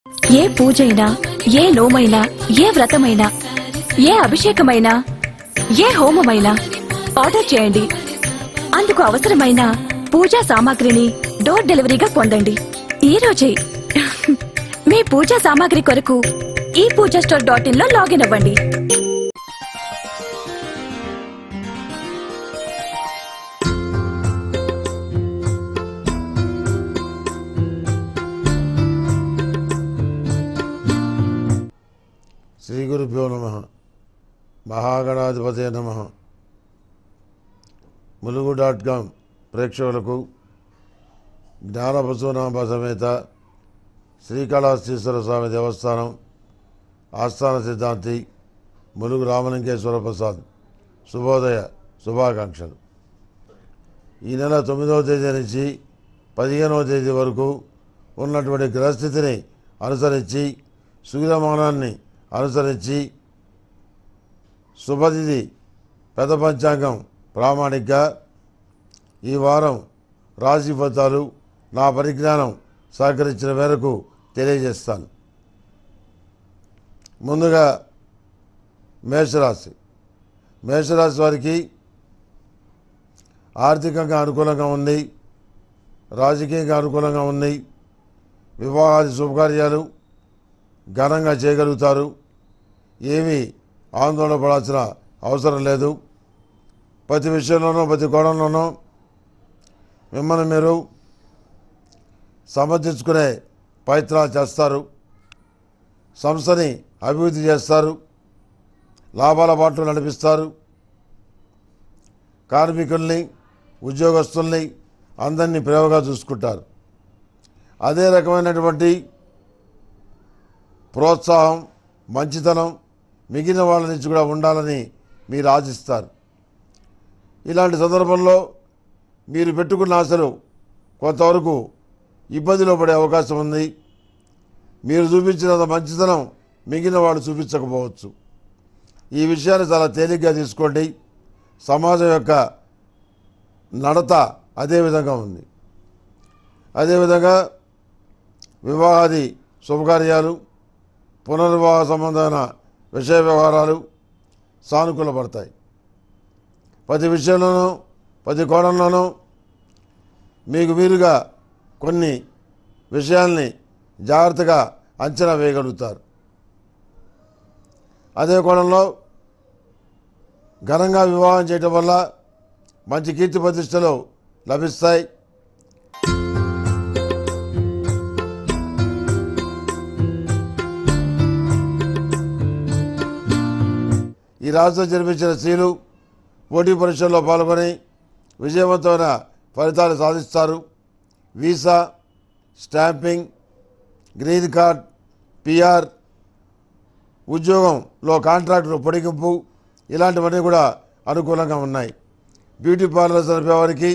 ఏ పూజైనా ఏ నోమైనా ఏ వ్రతమైనా ఏ అభిషేకమైనా ఏ హోమమైనా ఆర్డర్ చేయండి అందుకు అవసరమైన పూజా సామాగ్రిని డోర్ డెలివరీగా పొందండి ఈ రోజే మీ పూజా సామాగ్రి కొరకు ఈ పూజా స్టోర్ డాట్ ఇన్ లో లాగిన్ అవ్వండి శ్రీ గురుభ్యో నమ మహాగణాధిపతే నమ ములుగు డాట్ కామ్ ప్రేక్షకులకు జ్ఞానపశునామ సమేత శ్రీకాళహస్తీశ్వర స్వామి దేవస్థానం ఆస్థాన సిద్ధాంతి ములుగు రామలింగేశ్వర ప్రసాద్ శుభోదయ శుభాకాంక్షలు ఈ నెల తొమ్మిదవ తేదీ నుంచి పదిహేనవ తేదీ వరకు ఉన్నటువంటి గ్రహస్థితిని అనుసరించి సూర్యమానాన్ని అనుసరించి శుభతిథి పెద్ద పంచాంగం ప్రామాణికగా ఈ వారం రాశి ఫలితాలు నా పరిజ్ఞానం సహకరించిన మేరకు తెలియజేస్తాను ముందుగా మేషరాశి మేషరాశి వారికి ఆర్థికంగా అనుకూలంగా ఉంది రాజకీయంగా అనుకూలంగా ఉంది వివాహాది శుభకార్యాలు ఘనంగా చేయగలుగుతారు ఏమీ ఆందోళన పడాల్సిన అవసరం లేదు ప్రతి విషయంలోనూ ప్రతి కోణంలోనూ మిమ్మల్ని మీరు సమర్థించుకునే ప్రయత్నాలు చేస్తారు సంస్థని అభివృద్ధి చేస్తారు లాభాల బాటలు నడిపిస్తారు కార్మికుల్ని ఉద్యోగస్తుల్ని అందరినీ ప్రేమగా చూసుకుంటారు అదే రకమైనటువంటి ప్రోత్సాహం మంచితనం మిగిలిన వాళ్ళ నుంచి కూడా ఉండాలని మీరు ఆశిస్తారు ఇలాంటి సందర్భంలో మీరు పెట్టుకున్న ఆశలు కొంతవరకు ఇబ్బందిలో పడే అవకాశం ఉంది మీరు చూపించినంత మంచితనం మిగిలిన వాళ్ళు చూపించకపోవచ్చు ఈ విషయాన్ని చాలా తేలిగ్గా తీసుకోండి సమాజం యొక్క నడత అదే విధంగా ఉంది అదేవిధంగా వివాహాది శుభకార్యాలు పునర్వివాహ సంబంధమైన విషయ వ్యవహారాలు సానుకూలపడతాయి ప్రతి విషయంలోనూ ప్రతి కోణంలోనూ మీకు మీరుగా కొన్ని విషయాల్ని జాగ్రత్తగా అంచనా వేయగలుగుతారు అదే కోణంలో ఘనంగా వివాహం చేయటం వల్ల మంచి కీర్తి ప్రతిష్టలు లభిస్తాయి ఈ రాష్ట్రం జన్మించిన స్త్రీలు పోటీ పరీక్షల్లో పాల్గొని విజయవంతమైన ఫలితాలు సాధిస్తారు visa stamping green card PR ఉద్యోగంలో కాంట్రాక్టులు పొడిగింపు ఇలాంటివన్నీ కూడా అనుకూలంగా ఉన్నాయి బ్యూటీ పార్లర్స్ నడిపే వారికి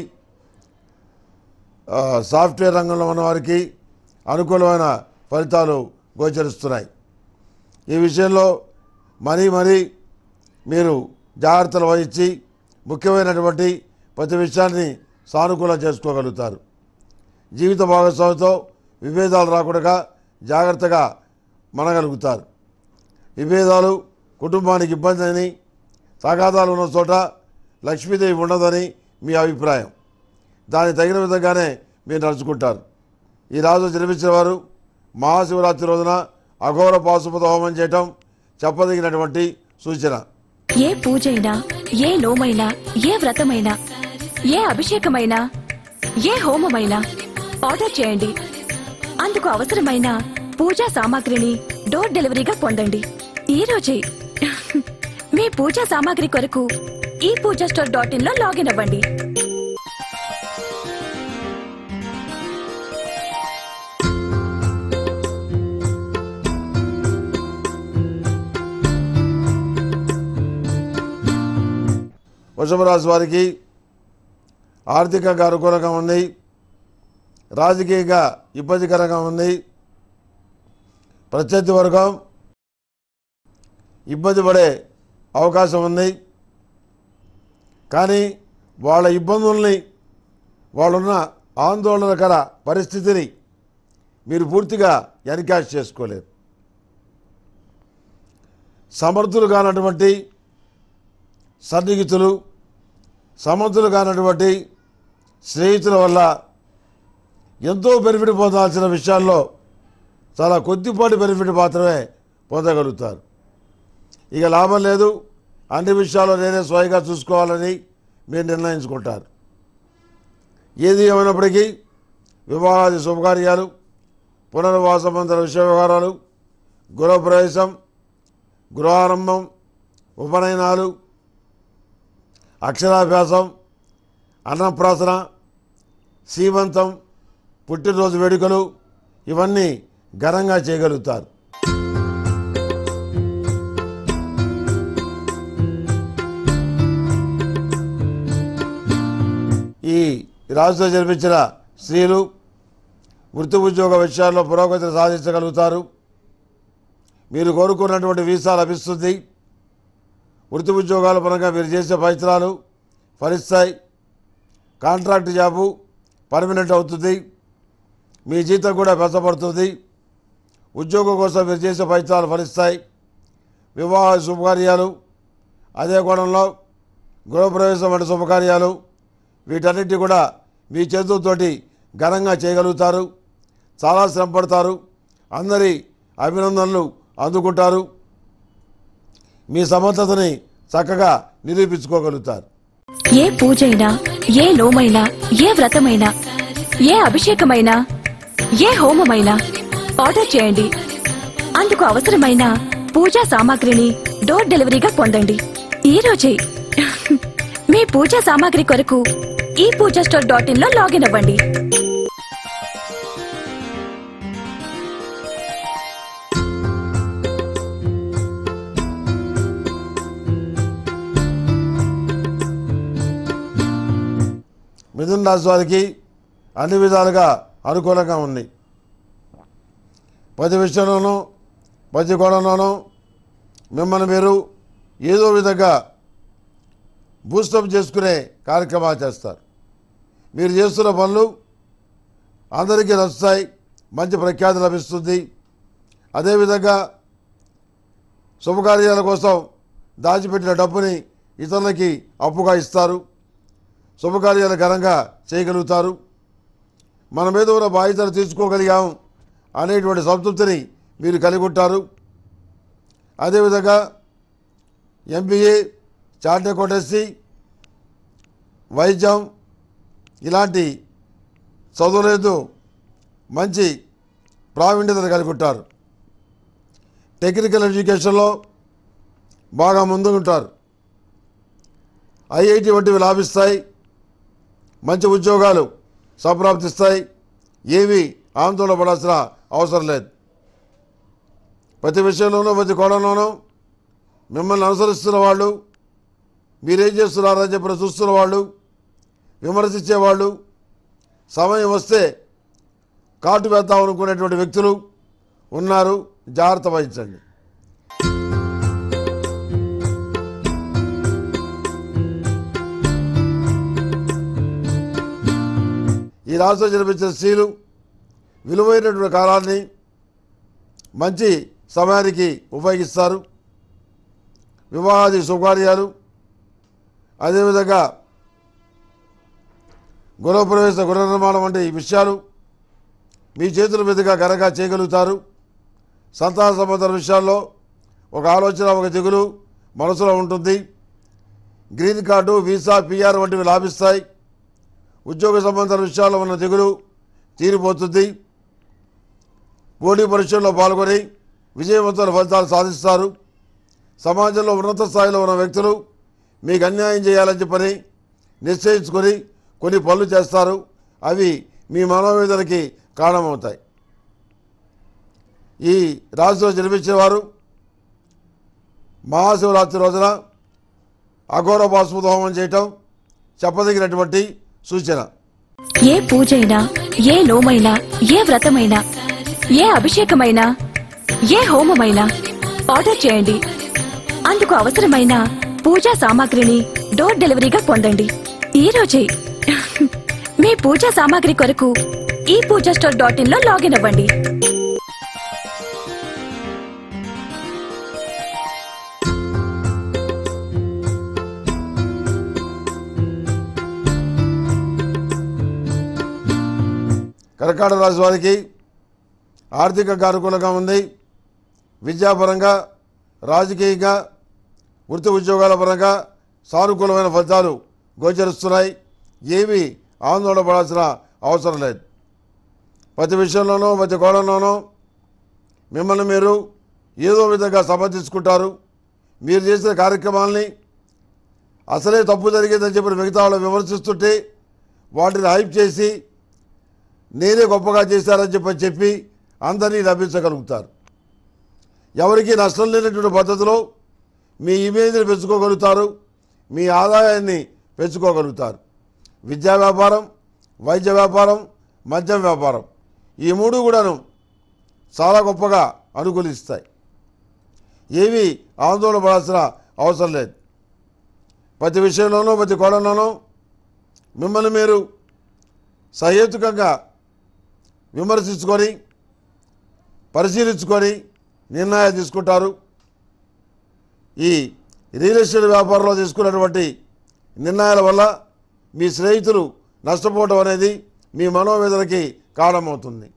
ఆ, సాఫ్ట్వేర్ రంగంలో ఉన్న వారికి అనుకూలమైన ఫలితాలు గోచరిస్తున్నాయి ఈ విషయంలో మరీ మరీ మీరు జాగ్రత్తలు వహించి ముఖ్యమైనటువంటి ప్రతి విషయాన్ని సానుకూలం చేసుకోగలుగుతారు జీవిత భాగస్వామితో విభేదాలు రాకుండా జాగ్రత్తగా మనగలుగుతారు విభేదాలు కుటుంబానికి ఇబ్బంది అని తగాదాలు ఉన్న చోట లక్ష్మీదేవి ఉండదని మీ అభిప్రాయం దానికి తగిన విధంగానే మీరు నడుచుకుంటారు ఈ రాజు జన్మించిన వారు మహాశివరాత్రి రోజున అఘోర పాశుపత హోమం చేయటం చెప్పదగినటువంటి సూచన ఏ పూజైనా ఏ నోమైనా ఏ వ్రతమైనా ఏ అభిషేకమైనా ఏ హోమమైనా ఆర్డర్ చేయండి అందుకు అవసరమైన పూజా సామాగ్రిని డోర్ డెలివరీగా పొందండి ఈ రోజే మీ పూజా సామాగ్రి కొరకు ఈ పూజా స్టోర్ డాట్ ఇన్ లో లాగిన్ అవ్వండి వృషభ రాశి వారికి ఆర్థికంగా అనుకూలంగా ఉంది రాజకీయంగా ఇబ్బందికరంగా ఉంది ప్రత్యర్థి వర్గం ఇబ్బంది పడే అవకాశం ఉంది కానీ వాళ్ళ ఇబ్బందుల్ని వాళ్ళున్న ఆందోళనకర పరిస్థితిని మీరు పూర్తిగా ఎన్కాష్ చేసుకోలేరు సమర్థులు కానటువంటి సన్నిహితులు సమర్థులు కానటువంటి స్నేహితుల వల్ల ఎంతో బెనిఫిట్ పొందాల్సిన విషయాల్లో చాలా కొద్దిపాటి బెనిఫిట్ మాత్రమే పొందగలుగుతారు ఇక లాభం లేదు అన్ని విషయాల్లో నేనే స్వయంగా చూసుకోవాలని మీరు నిర్ణయించుకుంటారు ఏది ఏమైనప్పటికీ వివాహాది శుభకార్యాలు పునర్వాస సంబంధ విషయ వ్యవహారాలు గృహప్రవేశం గృహారంభం ఉపనయనాలు అక్షరాభ్యాసం అన్నప్రాసన సీమంతం పుట్టినరోజు వేడుకలు ఇవన్నీ ఘనంగా చేయగలుగుతారు ఈ రాజుతో జన్మించిన స్త్రీలు వృత్తి ఉద్యోగ విషయాల్లో పురోగతిని సాధించగలుగుతారు మీరు కోరుకున్నటువంటి వీసా లభిస్తుంది వృత్తి ఉద్యోగాల పరంగా మీరు చేసే ప్రయత్నాలు ఫలిస్తాయి కాంట్రాక్ట్ జాబు పర్మనెంట్ అవుతుంది మీ జీతం కూడా పెంచబడుతుంది ఉద్యోగం కోసం మీరు చేసే ప్రయత్నాలు ఫలిస్తాయి వివాహ శుభకార్యాలు అదే కోణంలో గృహప్రవేశం వంటి శుభకార్యాలు వీటన్నిటి కూడా మీ చేతులతోటి ఘనంగా చేయగలుగుతారు చాలా శ్రమ పడతారు అందరి అభినందనలు అందుకుంటారు మీ సమర్థతని చక్కగా నిరూపించుకోగలుగుతారు ఏ పూజైనా ఏ నోమైనా ఏ వ్రతమైనా ఏ అభిషేకమైనా ఏ హోమమైనా ఆర్డర్ చేయండి అందుకు అవసరమైన పూజా సామాగ్రిని డోర్ డెలివరీగా పొందండి ఈ రోజే మీ పూజా సామాగ్రి కొరకు ఈ పూజా స్టోర్ డాట్ ఇన్ లో లాగిన్ అవ్వండి మిథున రాశి వారికి అన్ని విధాలుగా అనుకూలంగా ఉంది ప్రతి విషయంలోనూ ప్రతి కోణంలోనూ మిమ్మల్ని మీరు ఏదో విధంగా బూస్టప్ చేసుకునే కార్యక్రమాలు చేస్తారు మీరు చేస్తున్న పనులు అందరికీ నచ్చుతాయి మంచి ప్రఖ్యాతి లభిస్తుంది అదేవిధంగా శుభకార్యాల కోసం దాచిపెట్టిన డబ్బుని ఇతరులకి అప్పుగా ఇస్తారు శుభకార్యాలు ఘనంగా చేయగలుగుతారు మన మీద ఉన్న బాధ్యతలు తీసుకోగలిగాం అనేటువంటి సంతృప్తిని మీరు కలిగి ఉంటారు అదేవిధంగా ఎంబీఏ చార్ట్ అకౌంటెన్సీ వైద్యం ఇలాంటి చదువులేదు మంచి ప్రావీణ్యతను కలిగి ఉంటారు టెక్నికల్ ఎడ్యుకేషన్లో బాగా ముందుంటారు ఐఐటి వంటివి లాభిస్తాయి మంచి ఉద్యోగాలు సంప్రాప్తిస్తాయి ఏమీ ఆందోళన పడాల్సిన అవసరం లేదు ప్రతి విషయంలోనూ ప్రతి కోణంలోనూ మిమ్మల్ని అనుసరిస్తున్న వాళ్ళు మీరేం చేస్తున్నారని చెప్పి చూస్తున్న వాళ్ళు విమర్శించేవాళ్ళు సమయం వస్తే కాటు వేద్దాం అనుకునేటువంటి వ్యక్తులు ఉన్నారు జాగ్రత్త వహించండి ఈ రాష్ట్రం జన్మించిన స్త్రీలు విలువైనటువంటి కాలాన్ని మంచి సమయానికి ఉపయోగిస్తారు వివాహాది శుభకార్యాలు అదేవిధంగా గృహప్రవేశ గృహ నిర్మాణం వంటి విషయాలు మీ చేతుల మీదుగా ఘనంగా చేయగలుగుతారు సంతాన సంబంధ విషయాల్లో ఒక ఆలోచన ఒక దిగులు మనసులో ఉంటుంది గ్రీన్ కార్డు వీసా పిఆర్ వంటివి లాభిస్తాయి ఉద్యోగ సంబంధ విషయాల్లో ఉన్న దిగులు తీరిపోతుంది పోటీ పరీక్షల్లో పాల్గొని విజయవంతమైన ఫలితాలు సాధిస్తారు సమాజంలో ఉన్నత స్థాయిలో ఉన్న వ్యక్తులు మీకు అన్యాయం చేయాలని చెప్పని నిశ్చయించుకొని కొన్ని పనులు చేస్తారు అవి మీ మనోవేదనకి కారణమవుతాయి ఈ రాశిలో జన్మించిన వారు మహాశివరాత్రి రోజున అఘోర బాస్మృత హోమం చేయటం చెప్పదగినటువంటి సూచన ఏ పూజైనా ఏ నోమైనా ఏ వ్రతమైనా ఏ అభిషేకమైనా ఏ హోమమైనా ఆర్డర్ చేయండి అందుకు అవసరమైన పూజా సామాగ్రిని డోర్ డెలివరీగా పొందండి ఈ రోజే మీ పూజా సామాగ్రి కొరకు ఈ పూజా స్టోర్ డాట్ ఇన్ లో లాగిన్ అవ్వండి కర్కాటక రాశి వారికి ఆర్థికంగా అనుకూలంగా ఉంది విద్యాపరంగా రాజకీయంగా వృత్తి ఉద్యోగాల పరంగా సానుకూలమైన ఫలితాలు గోచరిస్తున్నాయి ఏమీ ఆందోళన పడాల్సిన అవసరం లేదు ప్రతి విషయంలోనూ ప్రతి కోణంలోనూ మిమ్మల్ని మీరు ఏదో విధంగా సమర్థించుకుంటారు మీరు చేసిన కార్యక్రమాల్ని అసలే తప్పు జరిగిందని చెప్పి మిగతా వాళ్ళు విమర్శిస్తుంటే వాటిని హైప్ చేసి నేనే గొప్పగా చేశారని చెప్పి చెప్పి అందరినీ లభించగలుగుతారు ఎవరికి నష్టం లేనటువంటి పద్ధతిలో మీ ఇమేజ్ని పెంచుకోగలుగుతారు మీ ఆదాయాన్ని పెంచుకోగలుగుతారు విద్యా వ్యాపారం వైద్య వ్యాపారం మద్యం వ్యాపారం ఈ మూడు కూడాను చాలా గొప్పగా అనుకూలిస్తాయి ఏమీ ఆందోళన పడాల్సిన అవసరం లేదు ప్రతి విషయంలోనూ ప్రతి కోణంలోనూ మిమ్మల్ని మీరు సహేతుకంగా విమర్శించుకొని పరిశీలించుకొని నిర్ణయాలు తీసుకుంటారు ఈ రియల్ ఎస్టేట్ వ్యాపారంలో తీసుకున్నటువంటి నిర్ణయాల వల్ల మీ స్నేహితులు నష్టపోవడం అనేది మీ మనోవేదనకి కారణమవుతుంది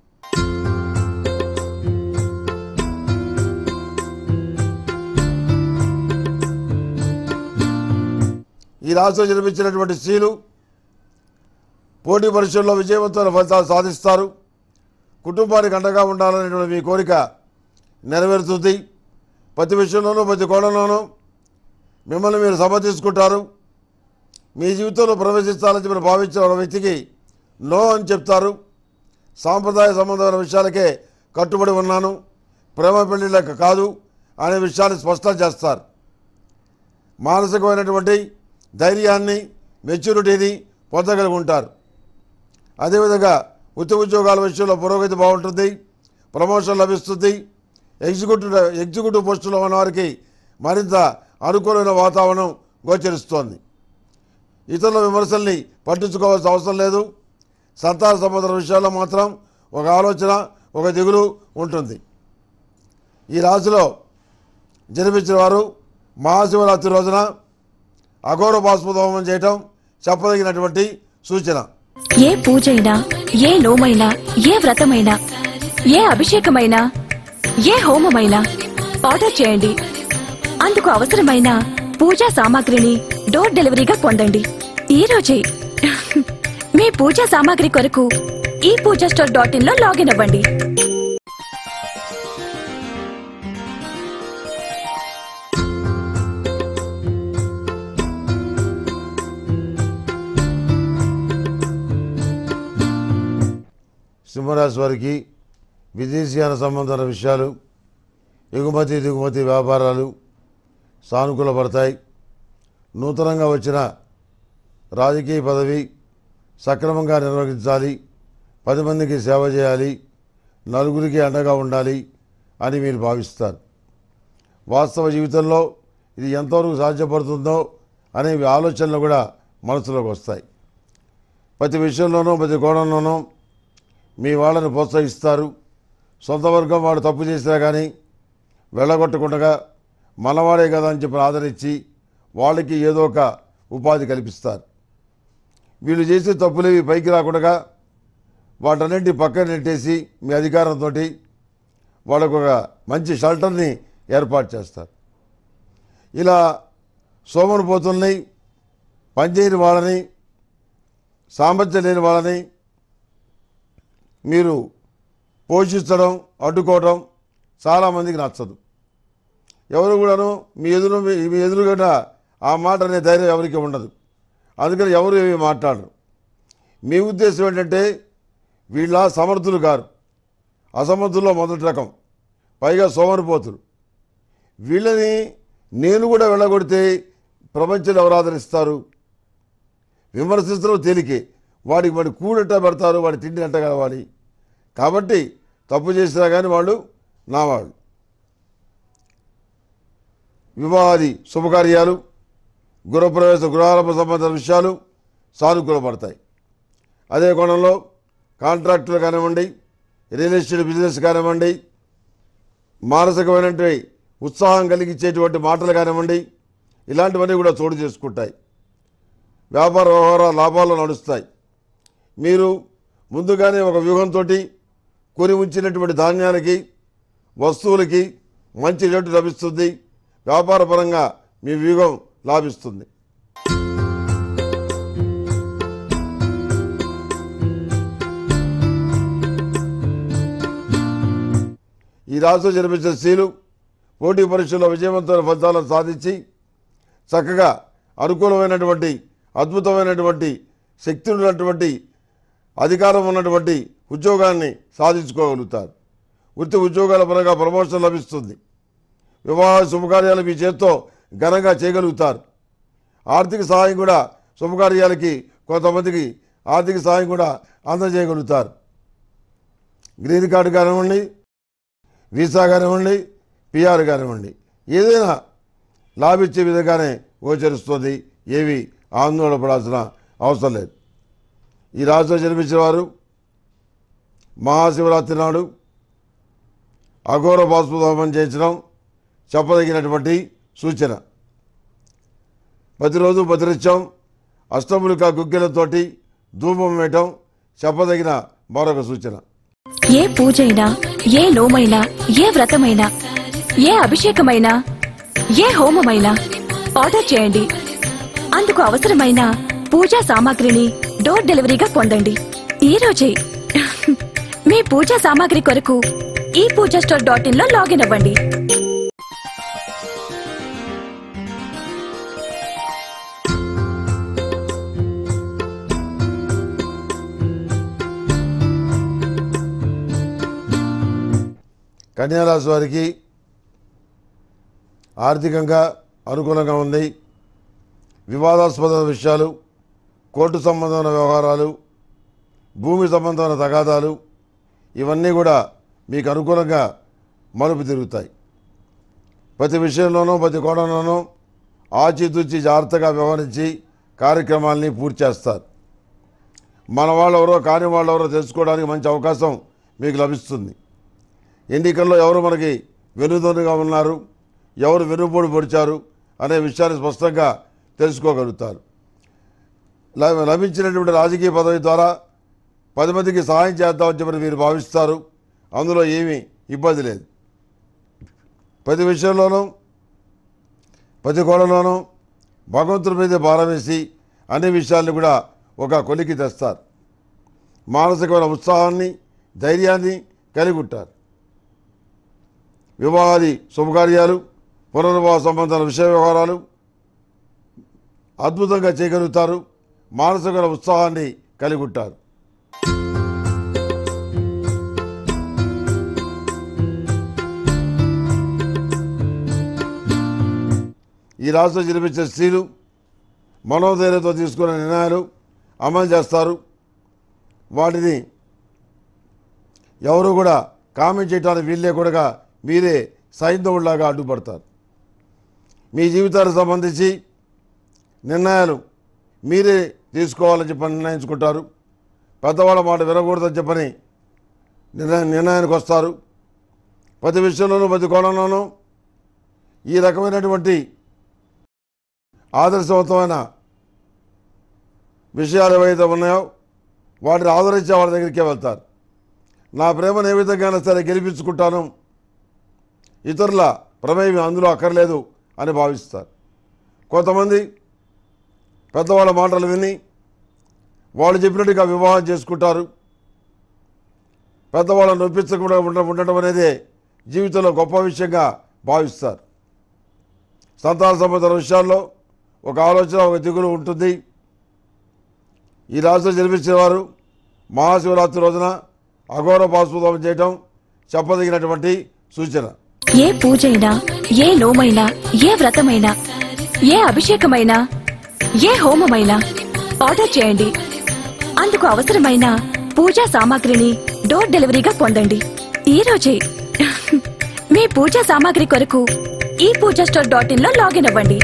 ఈ రాశిలో జన్మించినటువంటి స్త్రీలు పోటీ పరీక్షల్లో విజయవంతమైన ఫలితాలు సాధిస్తారు కుటుంబానికి అండగా ఉండాలనేటువంటి మీ కోరిక నెరవేరుతుంది ప్రతి విషయంలోనూ ప్రతి కోణంలోనూ మిమ్మల్ని మీరు సమర్థించుకుంటారు మీ జీవితంలో ప్రవేశిస్తారని చెప్పి భావించిన ఒక వ్యక్తికి నో అని చెప్తారు సాంప్రదాయ సంబంధమైన విషయాలకే కట్టుబడి ఉన్నాను ప్రేమ పెళ్లిళ్ళకి కాదు అనే విషయాన్ని స్పష్టం చేస్తారు మానసికమైనటువంటి ధైర్యాన్ని మెచ్యూరిటీని పొందగలిగి ఉంటారు అదేవిధంగా వృత్తి ఉద్యోగాల విషయంలో పురోగతి బాగుంటుంది ప్రమోషన్ లభిస్తుంది ఎగ్జిక్యూటివ్ ఎగ్జిక్యూటివ్ పోస్టులో ఉన్న వారికి మరింత అనుకూలమైన వాతావరణం గోచరిస్తోంది ఇతరుల విమర్శల్ని పట్టించుకోవాల్సిన అవసరం లేదు సంతాన సంబంధం విషయాల్లో మాత్రం ఒక ఆలోచన ఒక దిగులు ఉంటుంది ఈ రాశిలో జన్మించిన వారు మహాశివరాత్రి రోజున అఘోర బాష్పదోమం చేయటం చెప్పదగినటువంటి సూచన ఏ పూజైనా ఏ నోమైనా ఏ వ్రతమైనా ఏ అభిషేకమైనా ఏ హోమమైనా ఆర్డర్ చేయండి అందుకు అవసరమైన పూజా సామాగ్రిని డోర్ డెలివరీగా పొందండి ఈ రోజే మీ పూజా సామాగ్రి కొరకు ఈ పూజా స్టోర్ డాట్ ఇన్ లో లాగిన్ అవ్వండి సింహరాశి వారికి విదేశీయాన సంబంధాల విషయాలు ఎగుమతి దిగుమతి వ్యాపారాలు సానుకూలపడతాయి నూతనంగా వచ్చిన రాజకీయ పదవి సక్రమంగా నిర్వహించాలి పది మందికి సేవ చేయాలి నలుగురికి అండగా ఉండాలి అని మీరు భావిస్తారు వాస్తవ జీవితంలో ఇది ఎంతవరకు సాధ్యపడుతుందో అనే ఆలోచనలు కూడా మనసులోకి వస్తాయి ప్రతి విషయంలోనూ ప్రతి కోణంలోనూ మీ వాళ్ళని ప్రోత్సహిస్తారు సొంత వర్గం వాడు తప్పు చేసినా కానీ వెళ్ళగొట్టకుండా మనవాడే కదా అని చెప్పి ఆదరించి వాళ్ళకి ఏదో ఒక ఉపాధి కల్పిస్తారు వీళ్ళు చేసే తప్పులేవి పైకి రాకుండా వాటన్నింటి పక్కన నెట్టేసి మీ అధికారంతో వాళ్ళకు ఒక మంచి షెల్టర్ని ఏర్పాటు చేస్తారు ఇలా సోమరిపోతుల్ని పనిచేయని వాళ్ళని సామర్థ్యం లేని వాళ్ళని మీరు పోషించడం అడ్డుకోవడం చాలామందికి నచ్చదు ఎవరు కూడాను మీ ఎదురు మీ ఎదురుగా ఆ మాట అనే ధైర్యం ఎవరికి ఉండదు అందుకని ఎవరు ఏమి మాట్లాడరు మీ ఉద్దేశం ఏంటంటే వీళ్ళ సమర్థులు కారు అసమర్థుల్లో మొదటి రకం పైగా సోమరిపోతులు వీళ్ళని నేను కూడా వెళ్ళగొడితే ప్రపంచంలో ఎవరు ఆదరిస్తారు విమర్శించడం తేలికే వాడికి వాడి కూడెట్ట పెడతారు వాడి తిండి అంట కావాలి కాబట్టి తప్పు చేసినా కానీ వాళ్ళు నా వాళ్ళు వివాహాది శుభకార్యాలు గృహప్రవేశ గృహారంభ సంబంధ విషయాలు సానుకూలపడతాయి అదే కోణంలో కాంట్రాక్టులు కానివ్వండి రియల్ ఎస్టేట్ బిజినెస్ కానివ్వండి మానసికమైనటువంటి ఉత్సాహం కలిగించేటువంటి మాటలు కానివ్వండి ఇలాంటివన్నీ కూడా చోటు చేసుకుంటాయి వ్యాపార వ్యవహార లాభాలు నడుస్తాయి మీరు ముందుగానే ఒక వ్యూహంతో కొని ఉంచినటువంటి ధాన్యాలకి వస్తువులకి మంచి రేటు లభిస్తుంది వ్యాపారపరంగా మీ వ్యూహం లాభిస్తుంది ఈ రాష్ట్రం జన్మించిన స్త్రీలు పోటీ పరీక్షల్లో విజయవంతమైన ఫలితాలను సాధించి చక్కగా అనుకూలమైనటువంటి అద్భుతమైనటువంటి శక్తి ఉన్నటువంటి అధికారం ఉన్నటువంటి ఉద్యోగాన్ని సాధించుకోగలుగుతారు వృత్తి ఉద్యోగాల పరంగా ప్రమోషన్ లభిస్తుంది వివాహ శుభకార్యాలు మీ చేత్తో ఘనంగా చేయగలుగుతారు ఆర్థిక సహాయం కూడా శుభకార్యాలకి కొంతమందికి ఆర్థిక సహాయం కూడా అందజేయగలుగుతారు గ్రీన్ కార్డు కానివ్వండి వీసా కానివ్వండి పిఆర్ కానివ్వండి ఏదైనా లాభించే విధంగానే గోచరిస్తుంది ఏవి ఆందోళన పడాల్సిన అవసరం లేదు ఈ రాష్ట్రంలో జన్మించిన వారు మహాశివరాత్రి నాడు అఘోర బాష్పదోమం చేయించడం చెప్పదగినటువంటి సూచన ప్రతిరోజు ప్రతినిత్యం అష్టములిక గుగ్గిలతోటి ధూపం వేయటం చెప్పదగిన మరొక సూచన ఏ పూజైనా ఏ నోమైనా ఏ వ్రతమైనా ఏ అభిషేకమైనా ఏ హోమమైనా ఆర్డర్ చేయండి అందుకు అవసరమైన పూజా సామాగ్రిని డోర్ డెలివరీగా పొందండి ఈ రోజే మీ పూజా సామాగ్రి కొరకు ఈ పూజా స్టోర్ డాట్ ఇన్ లో లాగిన్ అవ్వండి కన్యారాశి వారికి ఆర్థికంగా అనుకూలంగా ఉంది వివాదాస్పద విషయాలు కోర్టు సంబంధమైన వ్యవహారాలు భూమి సంబంధమైన తగాదాలు ఇవన్నీ కూడా మీకు అనుకూలంగా మలుపు తిరుగుతాయి ప్రతి విషయంలోనూ ప్రతి కోణంలోనూ ఆచితూచి జాగ్రత్తగా వ్యవహరించి కార్యక్రమాల్ని పూర్తి చేస్తారు మన వాళ్ళు ఎవరో కాని వాళ్ళు ఎవరో తెలుసుకోవడానికి మంచి అవకాశం మీకు లభిస్తుంది ఎన్నికల్లో ఎవరు మనకి వెనుదన్నుగా ఉన్నారు ఎవరు వెనుపోటు పొడిచారు అనే విషయాన్ని స్పష్టంగా తెలుసుకోగలుగుతారు ల- లభించినటువంటి రాజకీయ పదవి ద్వారా పది మందికి సహాయం చేద్దామని చెప్పి మీరు భావిస్తారు అందులో ఏమీ ఇబ్బంది లేదు ప్రతి విషయంలోనూ ప్రతి కోణంలోనూ భగవంతుడి మీదే భారం వేసి అన్ని విషయాల్ని కూడా ఒక కొలికి తెస్తారు మానసికమైన ఉత్సాహాన్ని ధైర్యాన్ని కలిగి ఉంటారు వివాహాది శుభకార్యాలు పునర్వివాహ సంబంధాల విషయ వ్యవహారాలు అద్భుతంగా చేయగలుగుతారు మానసిక ఉత్సాహాన్ని కలిగి ఉంటారు ఈ రాష్ట్రం జన్మించిన స్త్రీలు మనోధైర్యంతో తీసుకున్న నిర్ణయాలు అమలు చేస్తారు వాటిని ఎవరు కూడా కామెంట్ చేయడానికి వీళ్ళే కూడా మీరే సైంధవుల్లాగా అడ్డుపడతారు మీ జీవితానికి సంబంధించి నిర్ణయాలు మీరే తీసుకోవాలని చెప్పని నిర్ణయించుకుంటారు పెద్దవాళ్ళ మాట వినకూడదని చెప్పని నిర్ణయ నిర్ణయానికి వస్తారు ప్రతి విషయంలోనూ ప్రతి కోణంలోనూ ఈ రకమైనటువంటి ఆదర్శవంతమైన విషయాలు ఏవైతే ఉన్నాయో వాటిని ఆదరించే వాళ్ళ దగ్గరికే వెళ్తారు నా ప్రేమను ఏ విధంగా సరే గెలిపించుకుంటాను ఇతరుల ప్రమేయం అందులో అక్కర్లేదు అని భావిస్తారు కొంతమంది పెద్దవాళ్ళ మాటలు విని వాళ్ళు చెప్పినట్టుగా వివాహం చేసుకుంటారు పెద్దవాళ్ళని నొప్పించకుండా ఉండ ఉండటం అనేది జీవితంలో గొప్ప విషయంగా భావిస్తారు సంతాన సంబంధ విషయాల్లో ఒక ఆలోచన ఒక దిగులు ఉంటుంది ఈ రాష్ట్రం జన్మించిన వారు మహాశివరాత్రి రోజున అఘోర పాశుపదం చేయటం చెప్పదగినటువంటి సూచన ఏ పూజైనా ఏ నోమైనా ఏ వ్రతమైనా ఏ అభిషేకమైనా ఏ హోమమైనా ఆర్డర్ చేయండి అందుకు అవసరమైన పూజా సామాగ్రిని డోర్ డెలివరీగా పొందండి ఈ రోజే మీ పూజా సామాగ్రి కొరకు ఈ పూజా స్టోర్ డాట్ ఇన్ లో లాగిన్ అవ్వండి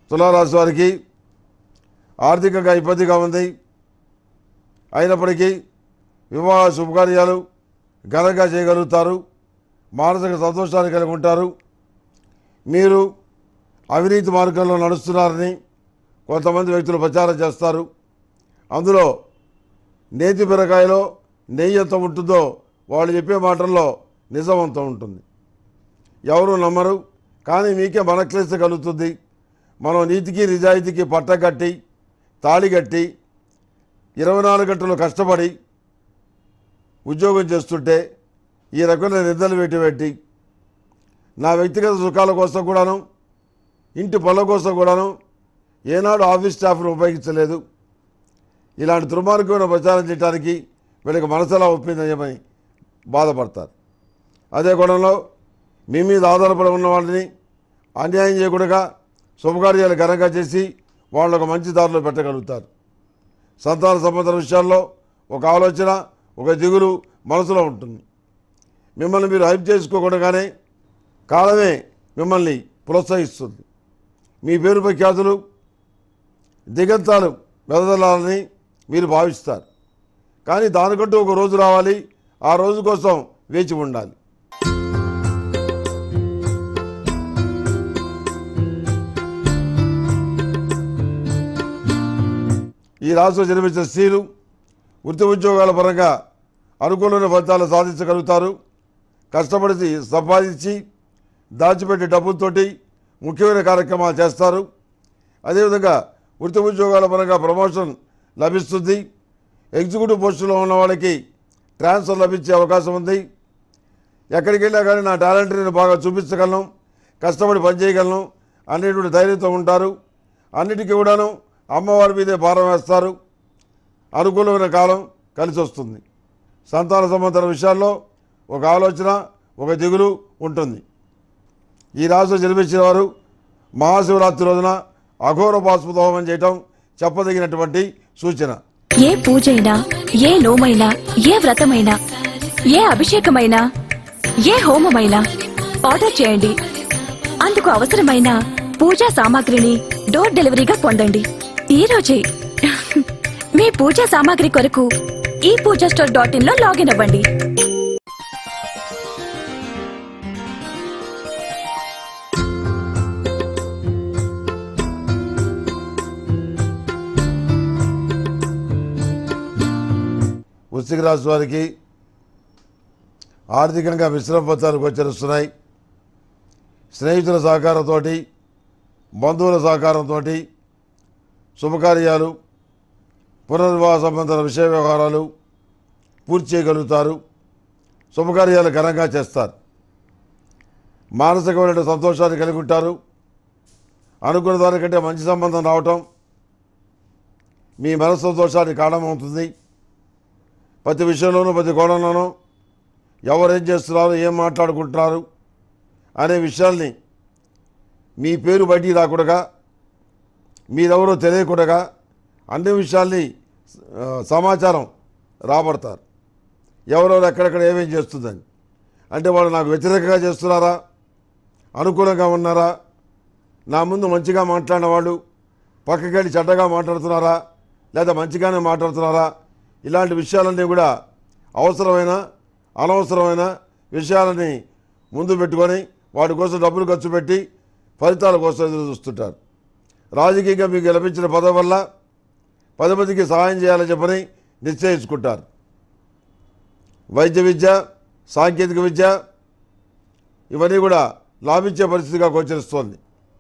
తులారాశి వారికి ఆర్థికంగా ఇబ్బందిగా ఉంది అయినప్పటికీ వివాహ శుభకార్యాలు ఘనంగా చేయగలుగుతారు మానసిక సంతోషాన్ని కలిగి ఉంటారు మీరు అవినీతి మార్గంలో నడుస్తున్నారని కొంతమంది వ్యక్తులు ప్రచారం చేస్తారు అందులో నేతి బీరకాయలో నెయ్యి ఎంత ఉంటుందో వాళ్ళు చెప్పే మాటల్లో నిజం అంత ఉంటుంది ఎవరు నమ్మరు కానీ మీకే మనక్లేశ కలుగుతుంది మనం నీతికి నిజాయితీకి పట్టగట్టి తాళి కట్టి ఇరవై నాలుగు గంటలు కష్టపడి ఉద్యోగం చేస్తుంటే ఈ రకమైన నిద్రలు పెట్టి పెట్టి నా వ్యక్తిగత సుఖాల కోసం కూడాను ఇంటి పనుల కోసం కూడాను ఏనాడు ఆఫీస్ స్టాఫ్ను ఉపయోగించలేదు ఇలాంటి దుర్మార్గమైన ప్రచారం చేయడానికి వీళ్ళకి మనసులా ఒప్పిందని బాధపడతారు అదే కోణంలో మీ మీద ఆధారపడి ఉన్న వాళ్ళని అన్యాయం చేయకుండా శుభకార్యాలు ఘనంగా చేసి వాళ్ళని ఒక మంచి దారిలో పెట్టగలుగుతారు సంతాన సంబంధ విషయాల్లో ఒక ఆలోచన ఒక దిగులు మనసులో ఉంటుంది మిమ్మల్ని మీరు హైప్ చేసుకోకుండానే కాలమే మిమ్మల్ని ప్రోత్సహిస్తుంది మీ పేరు ప్రఖ్యాతులు దిగంతాలు వెదజల్లాలని మీరు భావిస్తారు కానీ దానికంటూ ఒక రోజు రావాలి ఆ రోజు కోసం వేచి ఉండాలి ఈ రాశిలో జన్మించిన స్త్రీలు వృత్తి ఉద్యోగాల పరంగా అనుకూలమైన ఫలితాలు సాధించగలుగుతారు కష్టపడి సంపాదించి దాచిపెట్టే డబ్బులతోటి ముఖ్యమైన కార్యక్రమాలు చేస్తారు అదేవిధంగా వృత్తి ఉద్యోగాల పరంగా ప్రమోషన్ లభిస్తుంది ఎగ్జిక్యూటివ్ పోస్టులో ఉన్న వాళ్ళకి ట్రాన్స్ఫర్ లభించే అవకాశం ఉంది ఎక్కడికి వెళ్ళా కానీ నా టాలెంట్ నేను బాగా చూపించగలను కష్టపడి పనిచేయగలను అనేటువంటి ధైర్యంతో ఉంటారు అన్నిటికీ కూడాను అమ్మవారి మీదే భారం వేస్తారు అనుకూలమైన కాలం కలిసి వస్తుంది సంతాన సంబంధ విషయాల్లో ఒక ఆలోచన ఒక దిగులు ఉంటుంది ఈ రాశిలో జన్మించిన వారు మహాశివరాత్రి రోజున అఘోర పాశుపత హోమం చేయటం చెప్పదగినటువంటి సూచన ఏ పూజైనా ఏ నోమైనా ఏ వ్రతమైనా ఏ అభిషేకమైనా ఏ హోమమైనా ఆర్డర్ చేయండి అందుకు అవసరమైన పూజా సామాగ్రిని డోర్ డెలివరీగా పొందండి ఈ రోజే మీ పూజా సామాగ్రి కొరకు ఈ పూజా స్టోర్ డాట్ ఇన్ లో లాగిన్ అవ్వండి వృశ్చిక రాశి వారికి ఆర్థికంగా మిశ్రమ ఫలితాలు గోచరిస్తున్నాయి స్నేహితుల సహకారంతో బంధువుల సహకారంతో శుభకార్యాలు పునర్వివాహ సంబంధ విషయ వ్యవహారాలు పూర్తి చేయగలుగుతారు శుభకార్యాలు ఘనంగా చేస్తారు మానసికమైన సంతోషాన్ని కలిగి ఉంటారు అనుకున్న దానికంటే మంచి సంబంధం రావటం మీ మనసు సంతోషానికి కారణమవుతుంది ప్రతి విషయంలోనూ ప్రతి కోణంలోనూ ఎవరేం చేస్తున్నారు ఏం మాట్లాడుకుంటున్నారు అనే విషయాల్ని మీ పేరు బయటికి రాకుండా మీరెవరో తెలియకుండా అన్ని విషయాల్ని ఆ, సమాచారం రాబడతారు ఎవరెవరు ఎక్కడెక్కడ ఏమేం చేస్తుందని అంటే వాళ్ళు నాకు వ్యతిరేకంగా చేస్తున్నారా అనుకూలంగా ఉన్నారా నా ముందు మంచిగా మాట్లాడిన వాళ్ళు పక్కకెళ్ళి చెడ్డగా మాట్లాడుతున్నారా లేదా మంచిగానే మాట్లాడుతున్నారా ఇలాంటి విషయాలన్నీ కూడా అవసరమైన అనవసరమైన విషయాలని ముందు పెట్టుకొని వాటి కోసం డబ్బులు ఖర్చు పెట్టి ఫలితాల కోసం ఎదురు చూస్తుంటారు రాజకీయంగా మీకు లభించిన పదవి వల్ల పది మందికి సహాయం చేయాలని చెప్పని నిశ్చయించుకుంటారు వైద్య విద్య సాంకేతిక విద్య ఇవన్నీ కూడా లాభించే పరిస్థితిగా గోచరిస్తోంది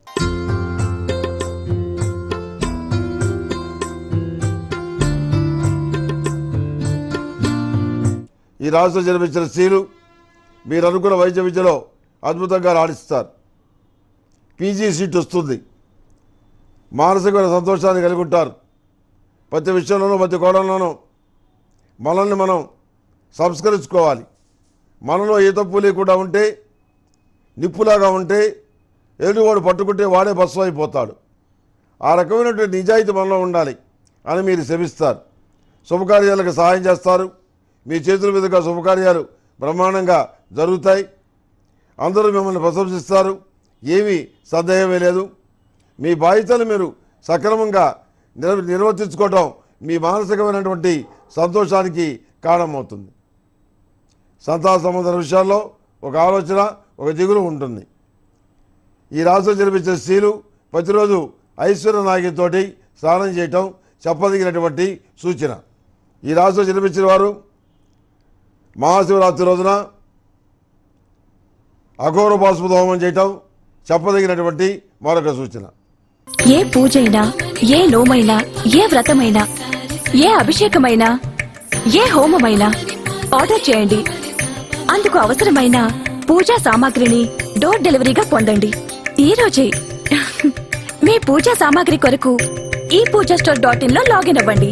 ఈ రాష్ట్రం జన్మించిన స్త్రీలు మీరు అనుకున్న వైద్య విద్యలో అద్భుతంగా రాణిస్తారు పీజీ సీట్ వస్తుంది మానసికమైన సంతోషాన్ని కలిగి ఉంటారు ప్రతి విషయంలోనూ ప్రతి కోణంలోనూ మనల్ని మనం సంస్కరించుకోవాలి మనలో ఏ తప్పు లేకుండా ఉంటే నిప్పులాగా ఉంటే ఎదుటివాడు పట్టుకుంటే వాడే బస్సు అయిపోతాడు ఆ రకమైనటువంటి నిజాయితీ మనలో ఉండాలి అని మీరు శ్రమిస్తారు శుభకార్యాలకు సహాయం చేస్తారు మీ చేతుల మీదుగా శుభకార్యాలు బ్రహ్మాండంగా జరుగుతాయి అందరూ మిమ్మల్ని ప్రశంసిస్తారు ఏమీ సందేహమే లేదు మీ బాధ్యతలు మీరు సక్రమంగా నిర్ నిర్వర్తించుకోవటం మీ మానసికమైనటువంటి సంతోషానికి కారణమవుతుంది సంతాన సంబంధ విషయాల్లో ఒక ఆలోచన ఒక దిగులు ఉంటుంది ఈ రాశిలో జన్మించిన స్త్రీలు ప్రతిరోజు ఐశ్వర్య నాయకుడితోటి స్నానం చేయటం చెప్పదగినటువంటి సూచన ఈ రాశిలో జన్మించిన వారు మహాశివరాత్రి రోజున అఘోర పాశుపత హోమం చేయటం చెప్పదగినటువంటి మరొక సూచన ఏ పూజైనా ఏ నోమైనా ఏ వ్రతమైనా ఏ అభిషేకమైనా ఏ హోమమైనా ఆర్డర్ చేయండి అందుకు అవసరమైన పూజా సామాగ్రిని డోర్ డెలివరీగా పొందండి ఈ రోజే మీ పూజా సామాగ్రి కొరకు ఈ పూజా స్టోర్ డాట్ ఇన్ లో లాగిన్ అవ్వండి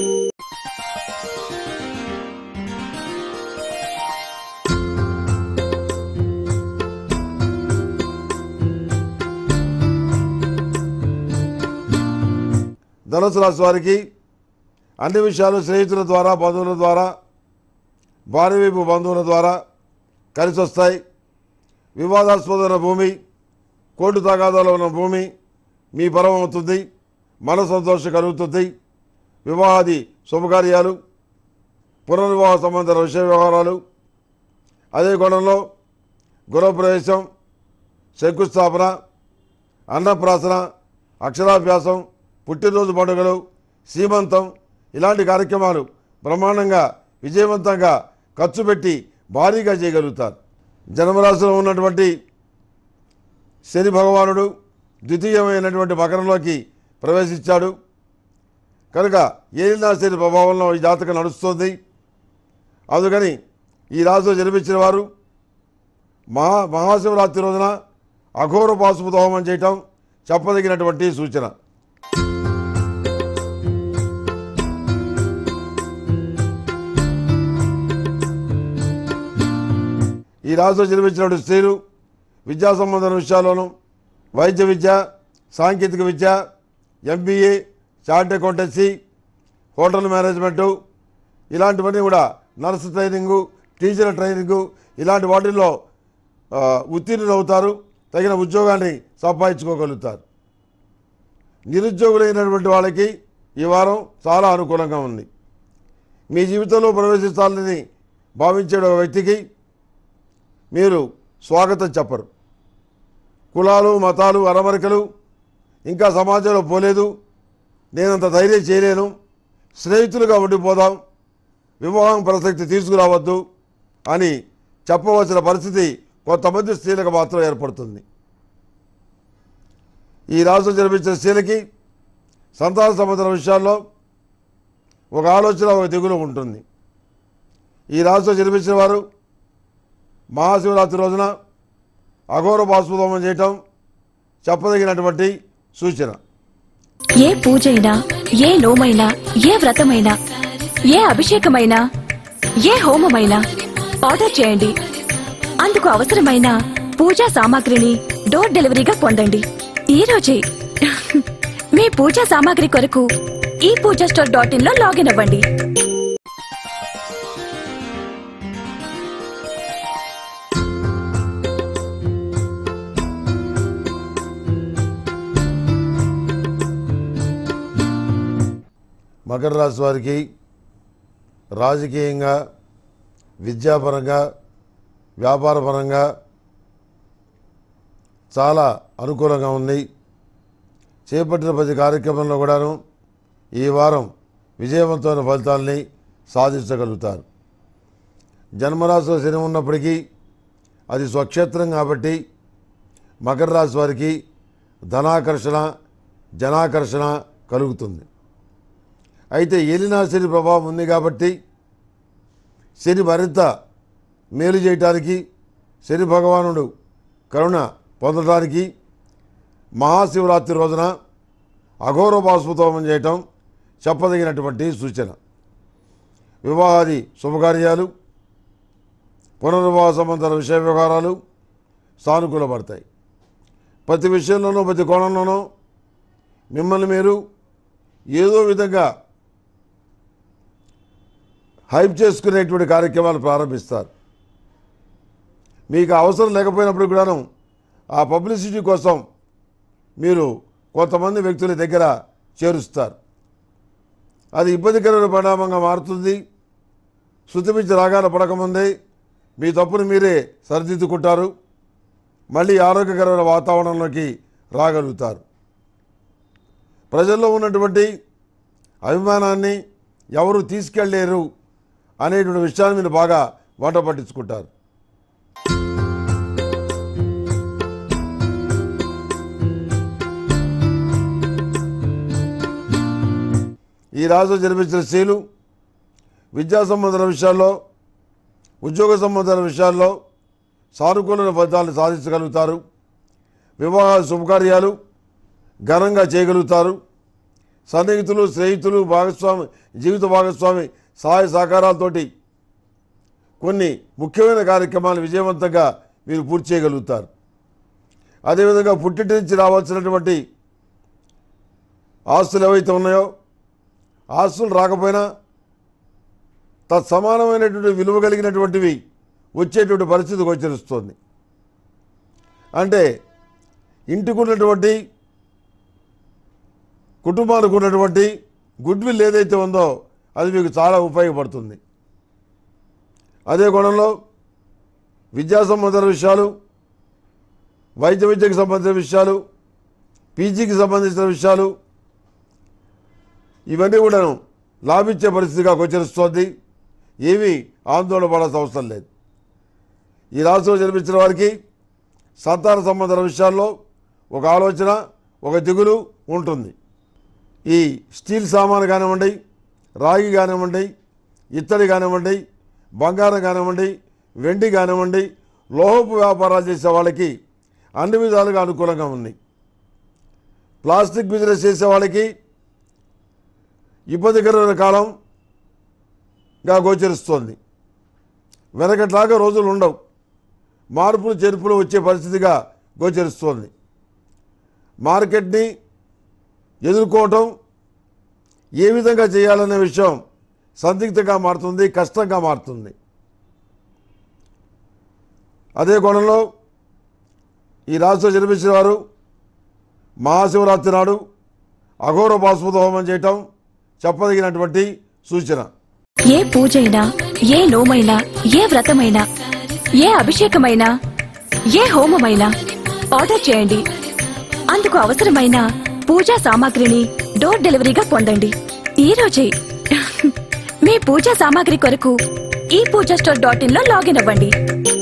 ధనుసు రాశి వారికి అన్ని విషయాలు స్నేహితుల ద్వారా బంధువుల ద్వారా భార్య వైపు బంధువుల ద్వారా కలిసి వస్తాయి వివాదాస్పదమైన భూమి కోర్టు తగాదాలో ఉన్న భూమి మీ పరం అవుతుంది మన సంతోషం కలుగుతుంది వివాహాది శుభకార్యాలు పునర్వివాహ సంబంధ విషయ వ్యవహారాలు అదే కోణంలో గృహప్రవేశం శంకుస్థాపన అన్నప్రాసన అక్షరాభ్యాసం పుట్టినరోజు పండుగలు సీమంతం ఇలాంటి కార్యక్రమాలు బ్రహ్మాండంగా విజయవంతంగా ఖర్చు పెట్టి భారీగా చేయగలుగుతారు జన్మరాశిలో ఉన్నటువంటి శని భగవానుడు ద్వితీయమైనటువంటి మకరంలోకి ప్రవేశించాడు కనుక ఏలినా శని ప్రభావంలో ఈ జాతకం నడుస్తుంది అందుకని ఈ రాశిలో జన్మించిన వారు మహా మహాశివరాత్రి రోజున అఘోర పాశుపత హోమం చేయటం చెప్పదగినటువంటి సూచన ఈ రాశిలో జన్మించినటువంటి స్త్రీలు విద్యా సంబంధమైన విషయాల్లోనూ వైద్య విద్య సాంకేతిక విద్య MBA chart accountancy hotel management ఇలాంటివన్నీ కూడా నర్సు ట్రైనింగు టీచర్ ట్రైనింగు ఇలాంటి వాటిల్లో ఆ, ఉత్తీర్ణులు అవుతారు తగిన ఉద్యోగాన్ని సంపాదించుకోగలుగుతారు నిరుద్యోగులైనటువంటి వాళ్ళకి ఈ వారం చాలా అనుకూలంగా ఉంది మీ జీవితంలో ప్రవేశించాలని భావించే ఒక వ్యక్తికి మీరు స్వాగతం చెప్పరు కులాలు మతాలు అరమరికలు ఇంకా సమాజంలో పోలేదు నేనంత ధైర్యం చేయలేను స్నేహితులుగా ఉండిపోదాం వివాహం ప్రసక్తి తీసుకురావద్దు అని చెప్పవలసిన పరిస్థితి కొంతమంది స్త్రీలకు మాత్రం ఏర్పడుతుంది ఈ రాష్ట్రం జన్మించిన స్త్రీలకి సంతాన సంబంధం విషయాల్లో ఒక ఆలోచన ఒక దిగులు ఉంటుంది ఈ రాష్ట్రం జన్మించిన వారు మహాశివరాత్రి రోజున అఘోర బాస్పదోమం చేయటం చెప్పదగినటువంటి సూచన ఏ పూజైనా ఏ నోమైనా ఏ వ్రతమైనా ఏ అభిషేకమైనా ఏ హోమమైనా ఆర్డర్ చేయండి అందుకు అవసరమైన పూజా సామాగ్రిని డోర్ డెలివరీగా పొందండి ఈ రోజే మీ పూజా సామాగ్రి కొరకు ఈ పూజా స్టోర్ డాట్ ఇన్ లో లాగిన్ అవ్వండి మకర రాశి వారికి రాజకీయంగా విద్యాపరంగా వ్యాపారపరంగా చాలా అనుకూలంగా ఉంది చేపట్టిన ప్రతి కార్యక్రమంలో కూడాను ఈ వారం విజయవంతమైన ఫలితాల్ని సాధించగలుగుతారు జన్మరాశిలో శని ఉన్నప్పటికీ అది స్వక్షేత్రం కాబట్టి మకర రాశి వారికి ధనాకర్షణ జనాకర్షణ కలుగుతుంది అయితే ఏలినా శని ప్రభావం ఉంది కాబట్టి శని మరింత మేలు చేయటానికి శని భగవానుడు కరుణ పొందడానికి మహాశివరాత్రి రోజున అఘోర బాస్పతోమం చేయటం చెప్పదగినటువంటి సూచన వివాహాది శుభకార్యాలు పునర్వివాహ సంబంధాల విషయ వ్యవహారాలు సానుకూలపడతాయి ప్రతి విషయంలోనూ ప్రతి కోణంలోనూ మిమ్మల్ని మీరు ఏదో విధంగా హైప్ చేసుకునేటువంటి కార్యక్రమాలు ప్రారంభిస్తారు మీకు అవసరం లేకపోయినప్పుడు కూడాను ఆ పబ్లిసిటీ కోసం మీరు కొంతమంది వ్యక్తుల దగ్గర చేరుస్తారు అది ఇబ్బందికరమైన పరిణామంగా మారుతుంది శృతిమించి రాగాల పడకముందే మీ తప్పును మీరే సరిదిద్దుకుంటారు మళ్ళీ ఆరోగ్యకరమైన వాతావరణంలోకి రాగలుగుతారు ప్రజల్లో ఉన్నటువంటి అభిమానాన్ని ఎవరు తీసుకెళ్ళలేరు అనేటువంటి విషయాన్ని మీరు బాగా వంట పట్టించుకుంటారు ఈ రాజు జన్మించిన స్త్రీలు విద్యా సంబంధాల విషయాల్లో ఉద్యోగ సంబంధాల విషయాల్లో సానుకూల ఫలితాలను సాధించగలుగుతారు వివాహ శుభకార్యాలు ఘనంగా చేయగలుగుతారు సన్నిహితులు స్నేహితులు భాగస్వామి జీవిత భాగస్వామి సహాయ సహకారాలతోటి కొన్ని ముఖ్యమైన కార్యక్రమాలు విజయవంతంగా మీరు పూర్తి చేయగలుగుతారు అదేవిధంగా పుట్టింటి నుంచి రావాల్సినటువంటి ఆస్తులు ఏవైతే ఉన్నాయో ఆస్తులు రాకపోయినా తత్సమానమైనటువంటి విలువ కలిగినటువంటివి వచ్చేటువంటి పరిస్థితి గోచరిస్తుంది అంటే ఇంటికి ఉన్నటువంటి కుటుంబానికి ఉన్నటువంటి గుడ్ విల్ ఏదైతే ఉందో అది మీకు చాలా ఉపయోగపడుతుంది అదే కోణంలో విద్యా సంబంధించిన విషయాలు వైద్య విద్యకు సంబంధించిన విషయాలు పీజీకి సంబంధించిన విషయాలు ఇవన్నీ కూడాను లాభించే పరిస్థితిగా గోచరిస్తోంది ఏమీ ఆందోళన పడాల్సిన అవసరం లేదు ఈ రాశిలో జన్మించిన వారికి సంతాన సంబంధాల విషయాల్లో ఒక ఆలోచన ఒక దిగులు ఉంటుంది ఈ స్టీల్ సామాను కానివ్వండి రాగి కానివ్వండి ఇత్తడి కానివ్వండి బంగారం కానివ్వండి వెండి కానివ్వండి లోహపు వ్యాపారాలు చేసే వాళ్ళకి అన్ని విధాలుగా అనుకూలంగా ఉంది ప్లాస్టిక్ బిజినెస్ చేసే వాళ్ళకి ఇబ్బందికరమైన కాలంగా గోచరిస్తోంది వెనకట్లాగా రోజులు ఉండవు మార్పులు చేర్పులు వచ్చే పరిస్థితిగా గోచరిస్తోంది మార్కెట్ని ఎదుర్కోవటం ఏ విధంగా చేయాలనే విషయం సందిగ్ధంగా మారుతుంది కష్టంగా మారుతుంది అదే కోణంలో ఈ రాష్ట్రంలో జన్మించిన వారు మహాశివరాత్రి నాడు అఘోర బాస్పద హోమం చేయటం చెప్పదగినటువంటి సూచన ఏ పూజైనా ఏ నోమైనా ఏ వ్రతమైనా ఏ అభిషేకమైనా ఏ హోమమైనా ఆర్డర్ చేయండి అందుకు అవసరమైన పూజా సామాగ్రిని డోర్ డెలివరీగా పొందండి ఈ రోజే మీ పూజా సామాగ్రి కొరకు ఈ పూజా స్టోర్ డాట్ ఇన్ లో లాగిన్ అవ్వండి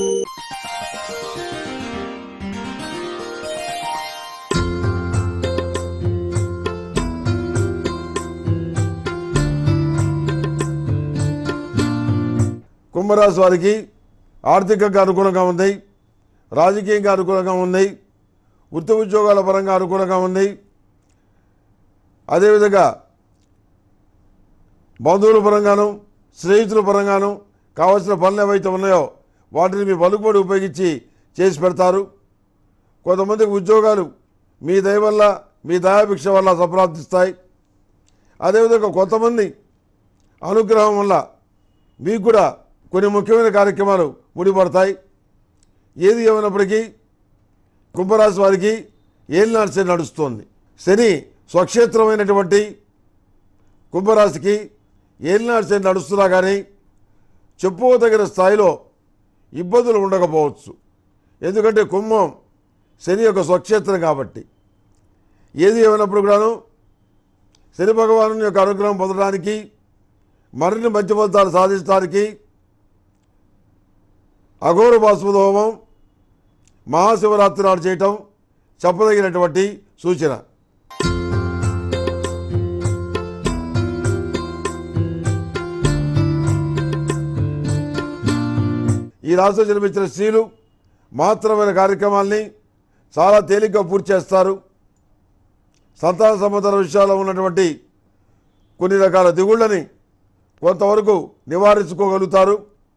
కుంభరాశి వారికి ఆర్థికంగా అనుకూలంగా ఉంది రాజకీయంగా అనుకూలంగా ఉంది వృత్తి ఉద్యోగాల పరంగా అనుకూలంగా ఉంది అదేవిధంగా బంధువుల పరంగాను స్నేహితుల పరంగాను కావాల్సిన పనులు ఏవైతే ఉన్నాయో వాటిని మీ పలుకుబడి ఉపయోగించి చేసి పెడతారు కొంతమందికి ఉద్యోగాలు మీ దయ వల్ల మీ దయాభిక్ష వల్ల సంప్రాప్తిస్తాయి అదేవిధంగా కొంతమంది అనుగ్రహం వల్ల మీకు కూడా కొన్ని ముఖ్యమైన కార్యక్రమాలు ముడిపడతాయి ఏది ఏమైనప్పటికీ కుంభరాశి వారికి ఏలినాడు శని నడుస్తోంది శని స్వక్షేత్రమైనటువంటి కుంభరాశికి ఏలినాడు శని నడుస్తున్నా కానీ చెప్పుకోదగిన స్థాయిలో ఇబ్బందులు ఉండకపోవచ్చు ఎందుకంటే కుంభం శని యొక్క స్వక్షేత్రం కాబట్టి ఏది ఏమైనప్పుడు కూడాను శని భగవాను యొక్క అనుగ్రహం పొందడానికి మరిన్ని మంచి ఫలితాలు సాధించడానికి అఘోర బాస్పద హోమం మహాశివరాత్రి నాడు చేయటం చెప్పదగినటువంటి సూచన ఈ రాశిలో జన్మించిన స్త్రీలు మాత్రమైన కార్యక్రమాల్ని చాలా తేలిగ్గా పూర్తి చేస్తారు సంతాన సంబంధాల విషయాల్లో ఉన్నటువంటి కొన్ని రకాల దిగుళ్ళని కొంతవరకు నివారించుకోగలుగుతారు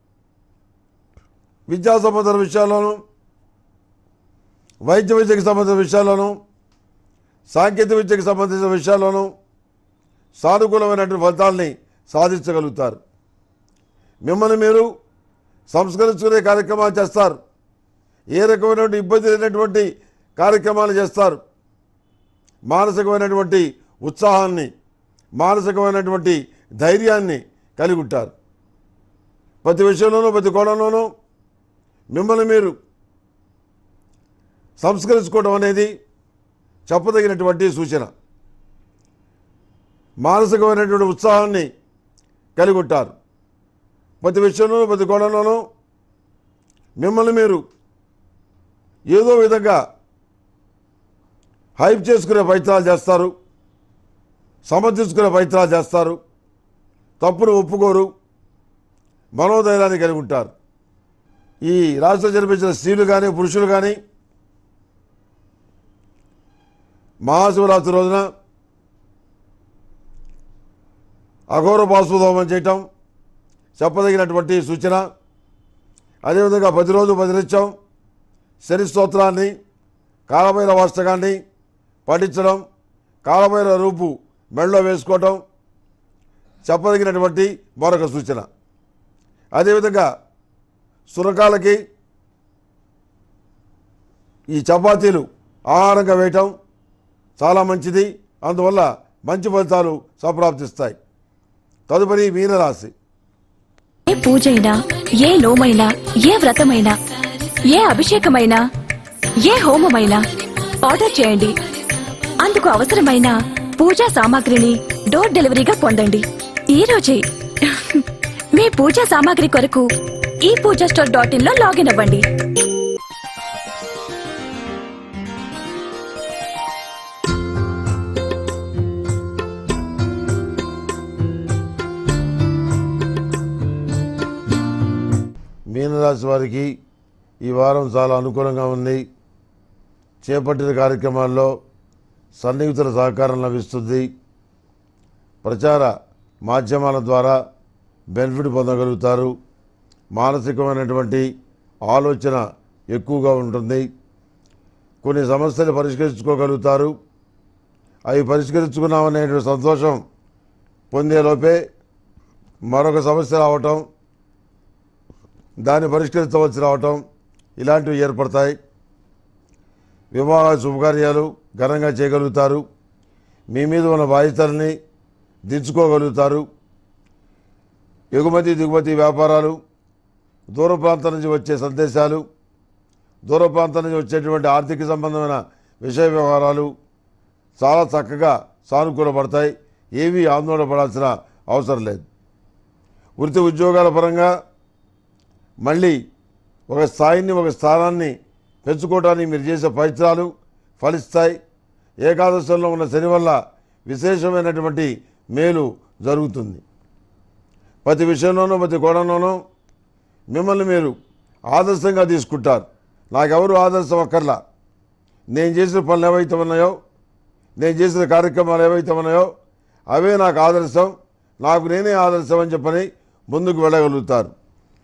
విద్యా సంబంధించిన విషయాల్లోనూ వైద్య విద్యకు సంబంధించిన విషయాల్లోనూ సాంకేతిక విద్యకు సంబంధించిన విషయాల్లోనూ సానుకూలమైనటువంటి ఫలితాల్ని సాధించగలుగుతారు మిమ్మల్ని మీరు సంస్కరించుకునే కార్యక్రమాలు చేస్తారు ఏ రకమైనటువంటి ఇబ్బంది లేనటువంటి కార్యక్రమాలు చేస్తారు మానసికమైనటువంటి ఉత్సాహాన్ని మానసికమైనటువంటి ధైర్యాన్ని కలిగి ఉంటారు ప్రతి విషయంలోనూ ప్రతి కోణంలోనూ మిమ్మల్ని మీరు సంస్కరించుకోవడం అనేది చెప్పదగినటువంటి సూచన మానసికమైనటువంటి ఉత్సాహాన్ని కలిగి ఉంటారు ప్రతి విషయంలోనూ ప్రతి కోణంలోనూ మిమ్మల్ని మీరు ఏదో విధంగా హైప్ చేసుకునే ప్రయత్నాలు చేస్తారు సమర్థించుకునే ప్రయత్నాలు చేస్తారు తప్పును ఒప్పుకోరు మనోధైర్యాన్ని కలిగి ఉంటారు ఈ రాష్ట్ర జన్మించిన స్త్రీలు కానీ పురుషులు కానీ మహాశివరాత్రి రోజున అఘోర బాసుదోమం చేయటం చెప్పదగినటువంటి సూచన అదేవిధంగా ప్రతిరోజు ప్రతినిత్యం శని స్తోత్రాన్ని కాలభైర వాస్తకాన్ని పఠించడం కాలభైర రూపు మెడలో వేసుకోవటం చెప్పదగినటువంటి మరొక సూచన అదేవిధంగా సురకాలకి ఈ చపాతీలు ఆహారంగా వేయటం చాలా మంచిది అందువల్ల మంచి ఫలితాలు సంప్రాప్తిస్తాయి తదుపరి మీనరాశి ఏ పూజైనా ఏ నోమైనా ఏ వ్రతమైనా ఏ అభిషేకమైనా ఏ హోమమైనా ఆర్డర్ చేయండి అందుకు అవసరమైన పూజా సామాగ్రిని డోర్ డెలివరీగా పొందండి ఈ రోజే మీ పూజా సామాగ్రి కొరకు ఈ పూజా స్టోర్ డాట్ ఇన్ లో లాగిన్ అవ్వండి మీనరాశి వారికి ఈ వారం చాలా అనుకూలంగా ఉంది చేపట్టిన కార్యక్రమాల్లో సన్నిహితుల సహకారం లభిస్తుంది ప్రచార మాధ్యమాల ద్వారా బెనిఫిట్ పొందగలుగుతారు మానసికమైనటువంటి ఆలోచన ఎక్కువగా ఉంటుంది కొన్ని సమస్యలు పరిష్కరించుకోగలుగుతారు అవి పరిష్కరించుకున్నామనేటువంటి సంతోషం పొందేలోపే మరొక సమస్య రావటం దాన్ని పరిష్కరించవలసి రావటం ఇలాంటివి ఏర్పడతాయి వివాహ శుభకార్యాలు ఘనంగా చేయగలుగుతారు మీ మీద ఉన్న బాధ్యతల్ని దించుకోగలుగుతారు ఎగుమతి దిగుమతి వ్యాపారాలు దూర ప్రాంతం నుంచి వచ్చే సందేశాలు దూర ప్రాంతం నుంచి వచ్చేటువంటి ఆర్థిక సంబంధమైన విషయ వ్యవహారాలు చాలా చక్కగా సానుకూలపడతాయి ఏమీ ఆందోళన పడాల్సిన అవసరం లేదు వృత్తి ఉద్యోగాల పరంగా మళ్ళీ ఒక స్థాయిని ఒక స్థానాన్ని పెంచుకోవడానికి మీరు చేసే ప్రయత్నాలు ఫలిస్తాయి ఏకాదశంలో ఉన్న శని వల్ల విశేషమైనటువంటి మేలు జరుగుతుంది ప్రతి విషయంలోనూ ప్రతి కోణంలోనూ మిమ్మల్ని మీరు ఆదర్శంగా తీసుకుంటారు నాకెవరు ఆదర్శం అక్కర్లా నేను చేసిన పనులు ఏవైతే ఉన్నాయో నేను చేసిన కార్యక్రమాలు ఏవైతే ఉన్నాయో అవే నాకు ఆదర్శం నాకు నేనే ఆదర్శం అని చెప్పని ముందుకు వెళ్ళగలుగుతారు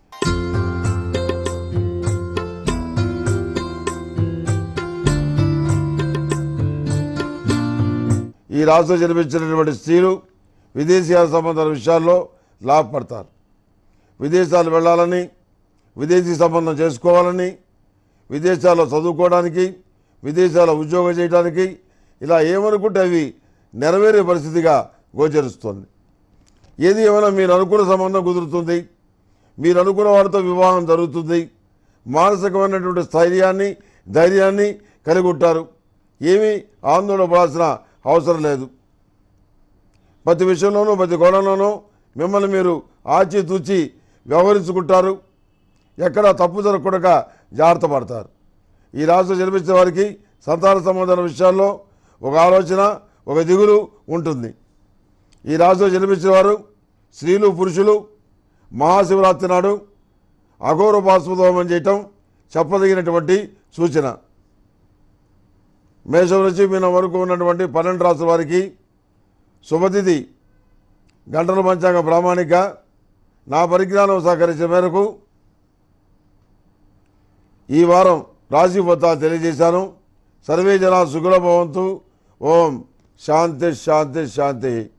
ఈ రాష్ట్రం జన్మించినటువంటి స్త్రీలు విదేశీయాల సంబంధాల విషయాల్లో లాభపడతారు విదేశాలు వెళ్ళాలని విదేశీ సంబంధం చేసుకోవాలని విదేశాల్లో చదువుకోవడానికి విదేశాల్లో ఉద్యోగం చేయడానికి ఇలా ఏమనుకుంటే అవి నెరవేరే పరిస్థితిగా గోచరిస్తుంది ఏది ఏమైనా మీరు అనుకున్న సంబంధం కుదురుతుంది మీరు అనుకున్న వారితో వివాహం జరుగుతుంది మానసికమైనటువంటి స్థైర్యాన్ని ధైర్యాన్ని కలిగి ఉంటారు ఏమీ ఆందోళన పడాల్సిన అవసరం లేదు ప్రతి విషయంలోనూ ప్రతి కోణంలోనూ మిమ్మల్ని మీరు ఆచితూచి వ్యవహరించుకుంటారు ఎక్కడ తప్పు జరగకుండా జాగ్రత్త పడతారు ఈ రాష్ట్రం జన్మించిన వారికి సంతాన సంబంధాల విషయాల్లో ఒక ఆలోచన ఒక దిగులు ఉంటుంది ఈ రాష్ట్రం జన్మించిన వారు స్త్రీలు పురుషులు మహాశివరాత్రి నాడు అఘోర బాస్మదోమం చేయటం చెప్పదగినటువంటి సూచన మేషం నుంచి మీన వరకు ఉన్నటువంటి పన్నెండు రాష్ట్రాల వారికి శుభతిథి గంటల పంచాంగ ప్రామాణిక నా పరిజ్ఞానం సహకరించిన మేరకు ఈ వారం రాశి ఫలితాలు తెలియజేశాను సర్వే జన సుఖల భవంతు ఓం శాంతి శాంతి శాంతి